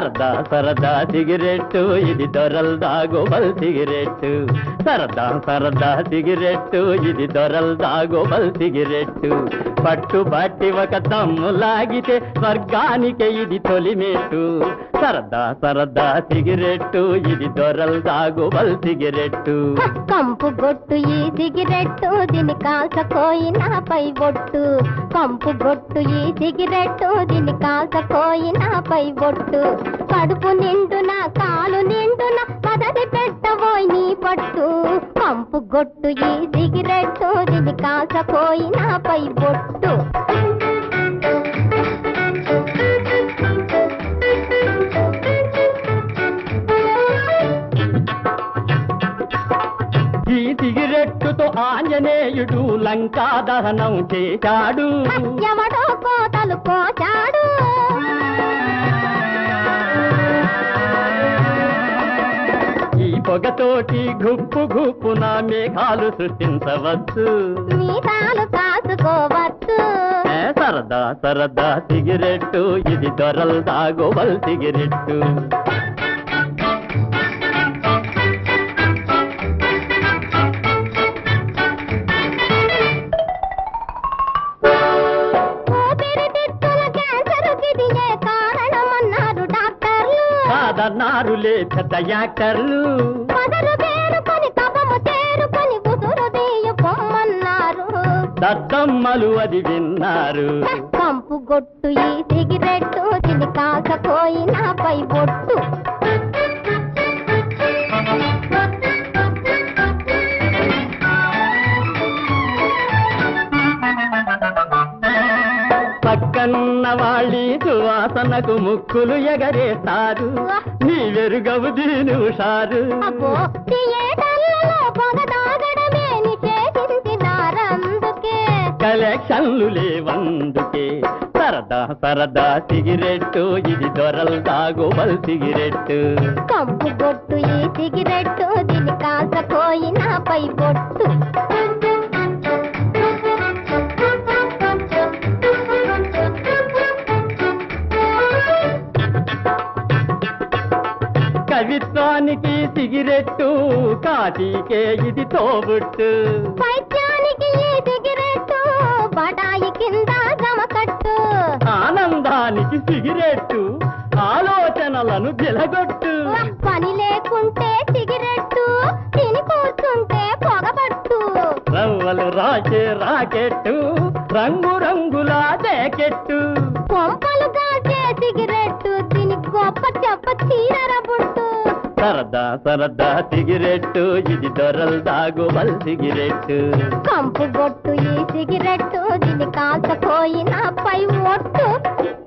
సరదా సరదా సిగరెట్టు ఇది దొరల్ దాగోబల్ సిగరెట్టు సరదా సరదా సిగరెట్టు ఇది దొరల్ దాగోబల్ సిగరెట్టు పట్టు బట్టి ఒక దమ్ము లాగితే స్వర్గానికి ఇది తొలిమేటు సరదా సరదా సిగరెట్టు ఇది దొరల్ దాగోబల్ సిగరెట్టు కంపు గొట్టు ఈ సిగరెట్టు దీని కాల్చకోయినాపై బొట్టు కంపు గొట్టు ఈ సిగరెట్టు దీని కాల్చకోయినాపై బొట్టు కడుపు నిండున కాలు నిండున పదది పెట్టబోయి నీ పట్టు కంపు గొట్టు ఈ సిగరెట్టు దీని కాల్చకోయినాపై బొట్టు ఈ సిగరెట్టుతో ఆంజనేయుడు లంకా దహనం చేశాడు ఎవడో కోతలు కోచాడు ఈ పొగతోటి గుప్పు గుప్పున మేఘాలు సృష్టించవచ్చు మీసాలు కాసుకోవచ్చు ఏ సరదా సరదా సిగరెట్టు ఇది దొరల్ దాగోబల్ సిగరెట్టు ఊపిరితిత్తుల క్యాన్సరుకి ఇదియే కారణమన్నారు డాక్టర్లు కాదన్నారులే పెద్ద యాక్టర్లు పదరు తేరుకొని కపము తేరుకొని కుదురు తీయ పొమ్మన్నారు దద్దమ్మలు అది విన్నారు కంపు గొట్టు ఈ సిగరెట్టు తిని కాకపోయినాపై బొట్టు పక్కన్న వాళ్ళి సువాసనకు ముక్కులు ఎగరేస్తారు నీ వెరుగవు దీనుషారు అబ్బో థియేటర్లలో పొగ తాగడమే నిషేధించినారందుకే కలెక్షన్లు లేవందుకే సరదా సరదా సిగరెట్టు ఇది దొరల్ దాగోబల్ సిగరెట్టు కంపు బొట్టు ఈ సిగరెట్టు దీని కాసపోయినాపై బొట్టు కవిత్వానికి సిగరెట్టు కాటికే ఇది తోబుట్టు పైత్యానికి ఈ సిగరెట్టు బడాయి కింద జమకట్టు ఆనందానికి సిగరెట్టు ఆలోచనలను గిలగొట్టు పని లేకుంటే సిగరెట్టు తిని కూర్చుంటే పొగబట్టు రవ్వలు రాకే రాకెట్టు రంగు రంగుల జాకెట్టు కొంపలు కాల్చే సిగరెట్టు తిని గొప్ప చెప్ప చీరర బుట్టు సరదా సరదా సిగరెట్టు ఇది దొరల్ దాగోబల్ సిగరెట్టు కంపు బొట్టు ఈ సిగరెట్టు దీని కాల్చపోయిన పై ఒట్టు